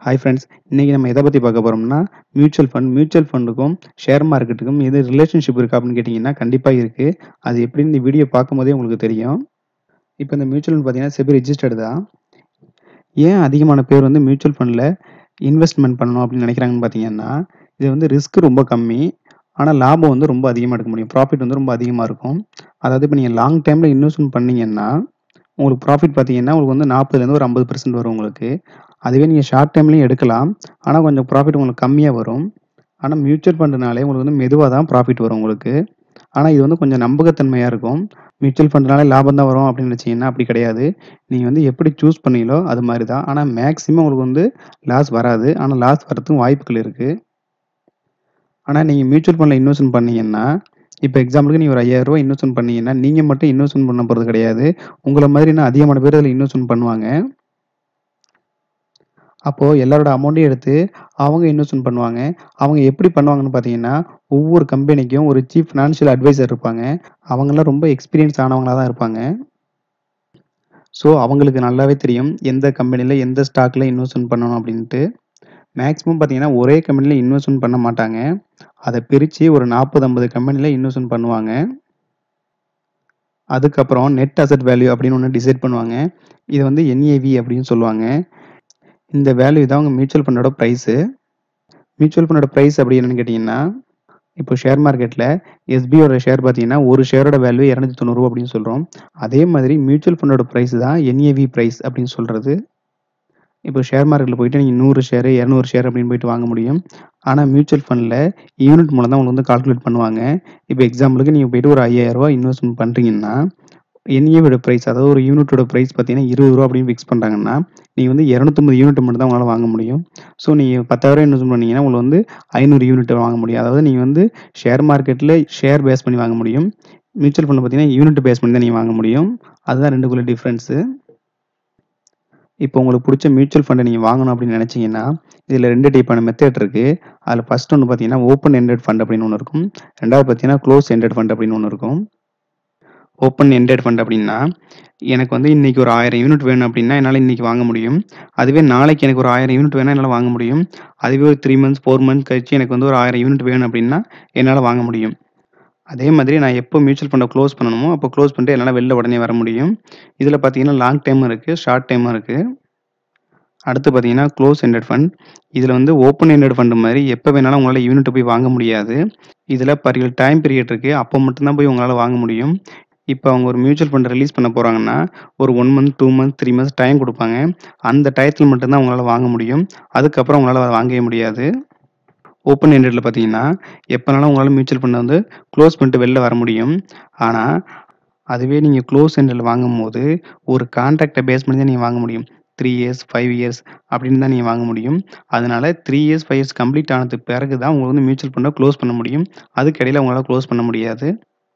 hi friends இன்றைக்கி நம்ம எதை பற்றி பார்க்க போகிறோம்னா மியூச்சுவல் ஃபண்ட் மியூச்சுவல் ஃபண்டுக்கும் ஷேர் மார்க்கெட்டுக்கும் எது ரிலேஷன்ஷிப் இருக்கா அப்படின்னு கேட்டிங்கன்னா கண்டிப்பாக இருக்குது அது எப்படின்னு இந்த வீடியோ பார்க்கும்போதே உங்களுக்கு தெரியும் இப்போ இந்த மியூச்சுவல் ஃபண்ட் பார்த்தீங்கன்னா செபி ரிஜிஸ்டர்டு தான் ஏன் அதிகமான பேர் வந்து மியூச்சுவல் ஃபண்டில் இன்வெஸ்ட்மெண்ட் பண்ணணும் அப்படின்னு நினைக்கிறாங்கன்னு பார்த்தீங்கன்னா இது வந்து ரிஸ்க் ரொம்ப கம்மி ஆனால் லாபம் வந்து ரொம்ப அதிகமாக எடுக்க முடியும் ப்ராஃபிட் வந்து ரொம்ப அதிகமாக இருக்கும் அதாவது இப்போ நீங்கள் லாங் டைமில் இன்வெஸ்ட்மெண்ட் பண்ணீங்கன்னா உங்களுக்கு ப்ராஃபிட் பார்த்தீங்கன்னா உங்களுக்கு வந்து நாற்பதுலேருந்து ஒரு ஐம்பது பர்சன்ட் வரும் உங்களுக்கு அதுவே நீங்கள் ஷார்ட் டைம்லையும் எடுக்கலாம் ஆனால் கொஞ்சம் ப்ராஃபிட் உங்களுக்கு கம்மியாக வரும் ஆனால் மியூச்சுவல் ஃபண்டுனாலே உங்களுக்கு வந்து மெதுவாக தான் ப்ராஃபிட் வரும் உங்களுக்கு ஆனால் இது வந்து கொஞ்சம் நம்பகத்தன்மையாக இருக்கும் மியூச்சுவல் ஃபண்டுனாலே லாபம் தான் வரும் அப்படின்னு நினச்சிங்கன்னா அப்படி கிடையாது நீங்கள் வந்து எப்படி சூஸ் பண்ணீங்களோ அது மாதிரி தான் ஆனால் மேக்ஸிமம் உங்களுக்கு வந்து லாஸ் வராது ஆனால் லாஸ் வரதுக்கும் வாய்ப்புகள் இருக்குது ஆனால் நீங்கள் மியூச்சுவல் ஃபண்டில் இன்வெஸ்ட்மெண்ட் பண்ணீங்கன்னா இப்போ எக்ஸாம்பிளுக்கு நீங்கள் ஒரு ஐயாயிரரூவா இன்வெஸ்ட்மெண்ட் பண்ணீங்கன்னா நீங்கள் மட்டும் இன்வெஸ்ட்மெண்ட் பண்ண போகிறது கிடையாது உங்களை மாதிரி நான் அதிகமான பேர் அதில் இன்வெஸ்ட்மெண்ட் பண்ணுவாங்க அப்போது எல்லாரோட அமௌண்ட்டையும் எடுத்து அவங்க இன்வெஸ்ட்மெண்ட் பண்ணுவாங்க அவங்க எப்படி பண்ணுவாங்கன்னு பார்த்தீங்கன்னா ஒவ்வொரு கம்பெனிக்கும் ஒரு சீஃப் ஃபினான்ஷியல் அட்வைசர் இருப்பாங்க அவங்கெல்லாம் ரொம்ப எக்ஸ்பீரியன்ஸ் ஆனவங்களாக தான் இருப்பாங்க ஸோ அவங்களுக்கு நல்லாவே தெரியும் எந்த கம்பெனியில் எந்த ஸ்டாக்கில் இன்வெஸ்ட்மெண்ட் பண்ணணும் அப்படின்ட்டு மேக்ஸிமம் பார்த்தீங்கன்னா ஒரே கம்பெனியில் இன்வெஸ்ட்மெண்ட் பண்ண மாட்டாங்க அதை பிரித்து ஒரு நாற்பது ஐம்பது கம்பெனியில் இன்வெஸ்ட்மெண்ட் பண்ணுவாங்க அதுக்கப்புறம் நெட் அசட் வேல்யூ அப்படின்னு ஒன்று டிசைட் பண்ணுவாங்க இது வந்து என்ஏவி அப்படின்னு சொல்லுவாங்க இந்த வேல்யூ தான் உங்கள் மியூச்சுவல் ஃபண்டோட ப்ரைஸு மியூச்சுவல் ஃபண்டோட ப்ரைஸ் அப்படி என்னன்னு கேட்டிங்கன்னா இப்போ ஷேர் மார்க்கெட்டில் எஸ்பியோட ஷேர் பார்த்தீங்கன்னா ஒரு ஷேரோட வேல்யூ இரநூத்தி தொண்ணூறுரூவா அப்படின்னு சொல்கிறோம் அதே மாதிரி மியூச்சுவல் ஃபண்டோட ப்ரைஸ் தான் என்ஏவி ப்ரைஸ் அப்படின்னு சொல்கிறது இப்போ ஷேர் மார்க்கெட்டில் போயிட்டு நீங்கள் நூறு ஷேர் இரநூறு ஷேர் அப்படின்னு போயிட்டு வாங்க முடியும் ஆனால் மியூச்சுவல் ஃபண்டில் யூனிட் மூலம் தான் உங்களுக்கு வந்து கால்குலேட் பண்ணுவாங்க இப்போ எக்ஸாம்பிளுக்கு நீங்கள் போயிட்டு ஒரு ஐயாயிரரூவா இன்வெஸ்ட்மெண்ட் பண்ணுறீங்கன்னா என்ஏவோட ப்ரைஸ் அதாவது ஒரு யூனிட்டோட ப்ரைஸ் பார்த்தீங்கன்னா இருபது ரூபா அப்படின்னு ஃபிக்ஸ் பண்ணுறாங்கன்னா நீங்கள் வந்து இரநூத்தம்பது யூனிட் மட்டும் தான் உங்களால் வாங்க முடியும் ஸோ நீங்கள் பத்தாயிரம் இன்வெஸ்ட் பண்ணீங்கன்னா உங்களுக்கு வந்து ஐநூறு யூனிட் வாங்க முடியும் அதாவது நீங்கள் வந்து ஷேர் மார்க்கெட்டில் ஷேர் பேஸ் பண்ணி வாங்க முடியும் மியூச்சுவல் ஃபண்டில் பார்த்தீங்கன்னா யூனிட் பேஸ் பண்ணி தான் நீங்கள் வாங்க முடியும் அதுதான் ரெண்டுக்குள்ள டிஃப்ரென்ஸு இப்போ உங்களுக்கு பிடிச்ச மியூச்சுவல் ஃபண்டை நீங்கள் வாங்கணும் அப்படின்னு நினச்சிங்கன்னா இதில் ரெண்டு டைப்பான மெத்தட் இருக்குது அதில் ஃபஸ்ட் ஒன்று பார்த்தீங்கன்னா ஓப்பன் எண்டட் ஃபண்ட் அப்படின்னு ஒன்று இருக்கும் ரெண்டாவது பார்த்தீங்கன்னா க்ளோஸ் எண்டட் ஃபண்ட் அப்படின்னு ஒன்று இருக்கும் ஓப்பன் எண்டட் ஃபண்ட் அப்படின்னா எனக்கு வந்து இன்றைக்கி ஒரு ஆயிரம் யூனிட் வேணும் அப்படின்னா என்னால் இன்றைக்கி வாங்க முடியும் அதுவே நாளைக்கு எனக்கு ஒரு ஆயிரம் யூனிட் வேணால் என்னால் வாங்க முடியும் அதுவே ஒரு த்ரீ மந்த்ஸ் ஃபோர் மந்த்ஸ் கழிச்சு எனக்கு வந்து ஒரு ஆயிரம் யூனிட் வேணும் அப்படின்னா என்னால் வாங்க முடியும் அதே மாதிரி நான் எப்போ மியூச்சுவல் ஃபண்டை க்ளோஸ் பண்ணணுமோ அப்போ க்ளோஸ் பண்ணிட்டு என்னால் வெளில உடனே வர முடியும் இதில் பார்த்தீங்கன்னா லாங் டைமும் இருக்குது ஷார்ட் டைமும் இருக்குது அடுத்து பார்த்தீங்கன்னா க்ளோஸ் எண்டட் ஃபண்ட் இதில் வந்து ஓப்பன் எண்டட் ஃபண்டு மாதிரி எப்போ வேணாலும் உங்களால் யூனிட் போய் வாங்க முடியாது இதில் பர்டிகுலர் டைம் பீரியட் இருக்குது அப்போ மட்டும்தான் போய் உங்களால் வாங்க முடியும் இப்போ அவங்க ஒரு மியூச்சுவல் ஃபண்டை ரிலீஸ் பண்ண போகிறாங்கன்னா ஒரு one month two month three months time கொடுப்பாங்க அந்த டயத்தில் மட்டும்தான் உங்களால் வாங்க முடியும் அதுக்கப்புறம் உங்களால் வாங்கவே முடியாது ஓப்பன் எண்டடில் பார்த்தீங்கன்னா எப்போனாலும் உங்களால் மியூச்சுவல் ஃபண்டை வந்து க்ளோஸ் பண்ணிட்டு வெளில வர முடியும் ஆனால் அதுவே நீங்கள் க்ளோஸ் எண்டடில் வாங்கும்போது ஒரு கான்ட்ராக்டை பேஸ் பண்ணி தான் நீங்கள் வாங்க முடியும் த்ரீ இயர்ஸ் ஃபைவ் இயர்ஸ் அப்படின்னு தான் நீங்கள் வாங்க முடியும் அதனால் three years five years complete ஆனதுக்கு பிறகு தான் உங்களுக்கு வந்து மியூச்சுவல் ஃபண்டை க்ளோஸ் பண்ண முடியும் அதுக்கு இடையில உங்களால் க்ளோஸ் பண்ண முடியாது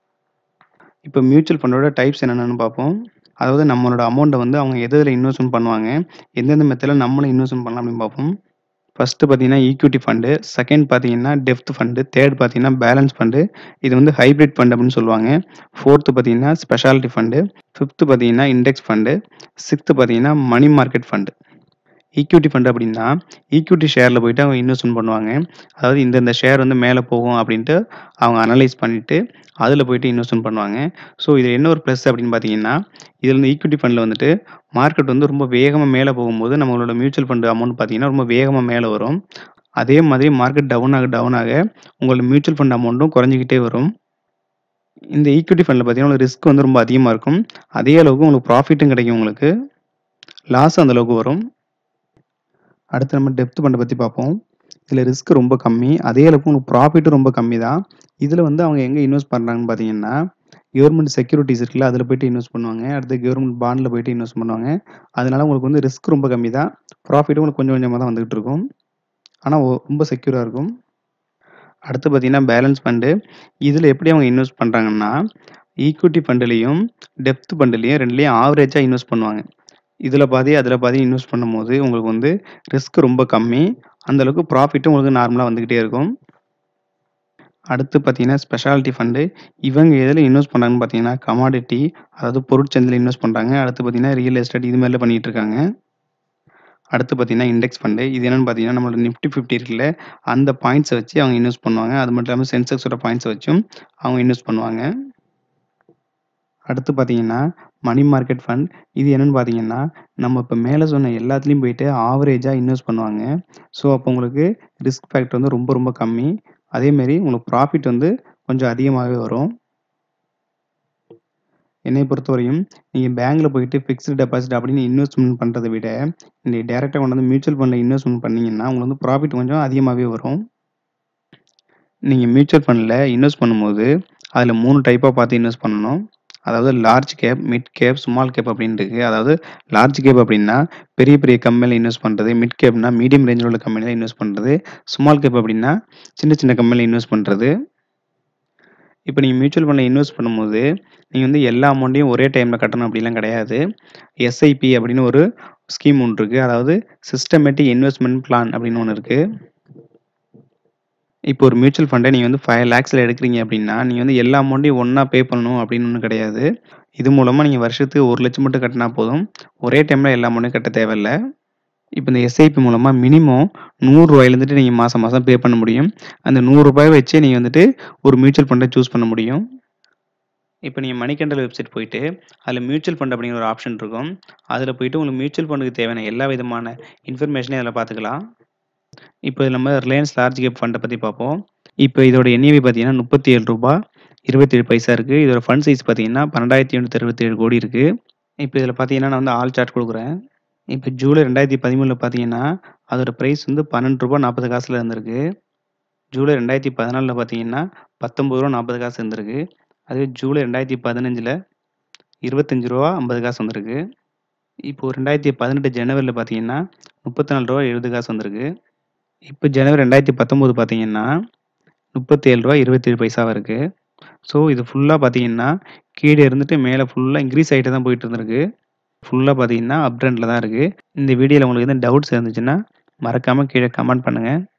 இப்போ மியூச்சுவல் ஃபண்டோட டைப்ஸ் என்னென்னு பார்ப்போம் அதாவது நம்மளோட அமௌண்ட்டை வந்து அவங்க எது எதில் இன்வெஸ்ட்மெண்ட் பண்ணுவாங்க எந்தெந்த மெத்தடில் நம்மளும் இன்வெஸ்ட்மெண்ட் பண்ணலாம் அப்படின்னு பார்ப்போம் ஃபஸ்ட்டு பார்த்தீங்கன்னா ஈக்விட்டி ஃபண்டு செகண்ட் பார்த்தீங்கன்னா டெப்த் ஃபண்டு தேர்ட் பார்த்தீங்கன்னா பேலன்ஸ் ஃபண்டு இது வந்து ஹைப்ரிட் ஃபண்ட் அப்படின்னு சொல்லுவாங்க ஃபோர்த்து பார்த்தீங்கன்னா ஸ்பெஷாலிட்டி ஃபண்டு ஃபிஃப்த்து பார்த்தீங்கன்னா இண்டெக்ஸ் ஃபண்டு சிக்ஸ்த்து பார்த்தீங்கன்னா money market fund equity fund அப்படின்னா ஈக்விட்டி ஷேரில் போயிட்டு அவங்க இன்வெஸ்ட்மெண்ட் பண்ணுவாங்க அதாவது இந்தந்த ஷேர் வந்து மேலே போகும் அப்படின்ட்டு அவங்க அனலைஸ் பண்ணிவிட்டு அதில் போயிட்டு இன்வெஸ்ட்மெண்ட் பண்ணுவாங்க ஸோ இது என்ன ஒரு ப்ளஸ் அப்படின்னு பார்த்தீங்கன்னா இதில் வந்து ஈக்விட்டி ஃபண்டில் வந்துட்டு மார்க்கெட் வந்து ரொம்ப வேகமாக மேலே போகும்போது நம்மளோட மியூச்சுவல் ஃபண்டு அமௌண்ட் பார்த்தீங்கன்னா ரொம்ப வேகமாக மேலே வரும் அதே மாதிரி மார்க்கெட் டவுன் ஆக டவுன் ஆக உங்களோட மியூச்சுவல் ஃபண்ட் அமௌண்ட்டும் குறைஞ்சிக்கிட்டே வரும் இந்த ஈக்விட்டி ஃபண்டில் பார்த்தீங்கன்னா உங்களுக்கு ரிஸ்க் வந்து ரொம்ப அதிகமாக இருக்கும் அதே அளவுக்கு உங்களுக்கு ப்ராஃபிட்டும் கிடைக்கும் உங்களுக்கு லாஸ் அந்த அளவுக்கு வரும் அடுத்து நம்ம டெப்த் ஃபண்டை பற்றி பார்ப்போம் இதில் ரிஸ்க் ரொம்ப கம்மி அதே அளவுக்கு உங்களுக்கு ப்ராஃபிட்டும் ரொம்ப கம்மி தான் இதில் வந்து அவங்க எங்கே இன்வெஸ்ட் பண்ணுறாங்கன்னு பார்த்தீங்கன்னா கவர்மெண்ட் செக்யூரிட்டிஸ் இருக்குல்ல அதில் போயிட்டு இன்வெஸ்ட் பண்ணுவாங்க அடுத்து கவர்மெண்ட் பாண்டில் போயிட்டு இன்வெஸ்ட் பண்ணுவாங்க அதனால உங்களுக்கு வந்து ரிஸ்க் ரொம்ப கம்மி தான் ப்ராஃபிட்டும் உங்களுக்கு கொஞ்சம் கொஞ்சமாக தான் வந்துகிட்டு இருக்கும் ஆனால் ரொம்ப செக்யூராக இருக்கும் அடுத்து பார்த்தீங்கன்னா பேலன்ஸ் ஃபண்டு இதில் எப்படி அவங்க இன்வெஸ்ட் பண்ணுறாங்கன்னா ஈக்விட்டி ஃபண்டுலேயும் டெப்த் ஃபண்டுலேயும் ரெண்டுலேயும் ஆவரேஜாக இன்வெஸ்ட் பண்ணுவாங்க இதில் பாதி அதில் பாதி இன்வெஸ்ட் பண்ணும்போது உங்களுக்கு வந்து ரிஸ்க் ரொம்ப கம்மி அந்தளவுக்கு ப்ராஃபிட்டும் உங்களுக்கு நார்மலாக வந்துக்கிட்டே இருக்கும் அடுத்து பார்த்தீங்கன்னா ஸ்பெஷாலிட்டி ஃபண்டு இவங்க எதில் இன்வெஸ்ட் பண்ணுறாங்கன்னு பார்த்தீங்கன்னா கமாடிட்டி அதாவது பொருட்சந்தையில் இன்வெஸ்ட் பண்ணுறாங்க அடுத்து பார்த்தீங்கன்னா ரியல் எஸ்டேட் இது மாதிரிலாம் பண்ணிகிட்டு இருக்காங்க அடுத்து பார்த்தீங்கன்னா இண்டெக்ஸ் ஃபண்டு இது என்னன்னு பார்த்தீங்கன்னா நம்மளோட நிஃப்டி ஃபிஃப்டி இருக்குல்ல அந்த பாயிண்ட்ஸை வச்சு அவங்க இன்வெஸ்ட் பண்ணுவாங்க அது மட்டும் இல்லாமல் சென்செக்ஸோட பாயிண்ட்ஸை வச்சும் அவங்க இன்வெஸ்ட் பண்ணுவாங்க அடுத்து பார்த்தீங்கன்னா மணி மார்க்கெட் ஃபண்ட் இது என்னன்னு பார்த்தீங்கன்னா நம்ம இப்போ மேலே சொன்ன எல்லாத்துலேயும் போயிட்டு ஆவரேஜாக இன்வெஸ்ட் பண்ணுவாங்க ஸோ அப்போ உங்களுக்கு ரிஸ்க் ஃபேக்டர் வந்து ரொம்ப ரொம்ப கம்மி அதேமாரி உங்களுக்கு ப்ராஃபிட் வந்து கொஞ்சம் அதிகமாகவே வரும் என்னை பொறுத்தவரையும் நீங்கள் பேங்க்கில் போயிட்டு ஃபிக்ஸ்டு டெபாசிட் அப்படின்னு இன்வெஸ்ட்மெண்ட் பண்ணுறதை விட நீங்கள் டேரெக்டாக கொண்டு வந்து மியூச்சுவல் ஃபண்டில் இன்வெஸ்ட்மெண்ட் பண்ணிங்கன்னா உங்களுக்கு வந்து ப்ராஃபிட் கொஞ்சம் அதிகமாகவே வரும் நீங்கள் மியூச்சுவல் ஃபண்டில் இன்வெஸ்ட் பண்ணும்போது அதில் மூணு டைப்பாக பார்த்து இன்வெஸ்ட் பண்ணணும் அதாவது large cap mid cap small cap அப்படின்னு இருக்குது அதாவது லார்ஜ் கேப் அப்படின்னா பெரிய பெரிய கம்பெனியில் இன்வெஸ்ட் பண்ணுறது மிட் கேப்னா மீடியம் ரேஞ்சில் உள்ள கம்பெனியில் இன்வெஸ்ட் பண்ணுறது ஸ்மால் கேப் அப்படின்னா சின்ன சின்ன கம்பெனியில் இன்வெஸ்ட் பண்ணுறது இப்போ நீங்கள் மியூச்சுவல் ஃபண்டில் இன்வெஸ்ட் பண்ணும்போது நீங்கள் வந்து எல்லா அமௌண்ட்டையும் ஒரே டைமில் கட்டணும் அப்படிலாம் கிடையாது எஸ்ஐபி அப்படின்னு ஒரு ஸ்கீம் ஒன்று இருக்குது அதாவது சிஸ்டமேட்டிக் இன்வெஸ்ட்மெண்ட் பிளான் அப்படின்னு ஒன்று இருக்குது இப்போ ஒரு மியூச்சுவல் ஃபண்டை நீங்கள் வந்து ஃபைவ் லேக்ஸில் எடுக்கிறீங்க அப்படின்னா நீங்கள் வந்து எல்லா அமௌண்ட்டையும் ஒன்றா பே பண்ணணும் அப்படின்னு ஒன்றும் கிடையாது இது மூலமாக நீங்கள் வருஷத்துக்கு ஒரு லட்சம் மட்டும் கட்டினா போதும் ஒரே டைமில் எல்லா அமௌண்ட்டையும் கட்ட தேவையில்லை இப்போ இந்த எஸ்ஐபி மூலமாக மினிமம் நூறுரூவாயிலேருந்துட்டு நீங்கள் மாதம் மாதம் பே பண்ண முடியும் அந்த நூறுரூபாய் வச்சே நீங்கள் வந்துட்டு ஒரு மியூச்சுவல் ஃபண்டை சூஸ் பண்ண முடியும் இப்போ நீங்கள் மணிகண்டல் வெப்சைட் போயிட்டு அதில் மியூச்சுவல் ஃபண்ட் அப்படிங்கிற ஒரு ஆப்ஷன் இருக்கும் அதில் போயிட்டு உங்களுக்கு மியூச்சுவல் ஃபண்டுக்கு தேவையான எல்லா விதமான இன்ஃபர்மேஷனையும் அதில் பார்த்துக்கலாம் இப்போ இதில் நம்ம ரிலையன்ஸ் லார்ஜ் கேப் ஃபண்டை பற்றி பார்ப்போம் இப்போ இதோட என்ஏவி பார்த்தீங்கன்னா முப்பத்தி ஏழு ரூபா இருபத்தேழு பைசா இருக்குது இதோட ஃபண்ட் சைஸ் பார்த்தீங்கன்னா பன்னெண்டாயிரத்தி எண்ணூற்றி அறுபத்தேழு கோடி இருக்குது இப்போ இதில் பார்த்தீங்கன்னா நான் வந்து ஆல் சார்ட் கொடுக்குறேன் இப்போ ஜூலை ரெண்டாயிரத்தி பதிமூணில் பார்த்தீங்கன்னா அதோட ப்ரைஸ் வந்து பன்னெண்டு ரூபா நாற்பது காசில் இருந்திருக்கு ஜூலை ரெண்டாயிரத்தி பதினாலில் பார்த்தீங்கன்னா பத்தொம்பது ரூபா நாற்பது காசு இருந்திருக்கு அதுவே ஜூலை ரெண்டாயிரத்தி பதினஞ்சில் இருபத்தஞ்சி ரூபா ஐம்பது காசு வந்திருக்கு இப்போது ரெண்டாயிரத்தி பதினெட்டு ஜனவரியில் பார்த்தீங்கன்னா முப்பத்தி நாலு ரூபா எழுபது காசு வந்திருக்கு இப்போ ஜனவரி ரெண்டாயிரத்தி பத்தொம்போது பார்த்தீங்கன்னா முப்பத்தேழு ரூபா இருபத்தேழு பைசாவாக இருக்குது ஸோ இது ஃபுல்லாக பார்த்தீங்கன்னா கீழே இருந்துட்டு மேலே ஃபுல்லாக இன்க்ரீஸ் ஆகிட்டு தான் போயிட்டு இருந்திருக்கு ஃபுல்லாக பார்த்தீங்கன்னா அப் ட்ரெண்டில் தான் இருக்குது இந்த வீடியோவில் உங்களுக்கு எதுவும் டவுட்ஸ் இருந்துச்சுன்னா மறக்காமல் கீழே கமெண்ட் பண்ணுங்கள்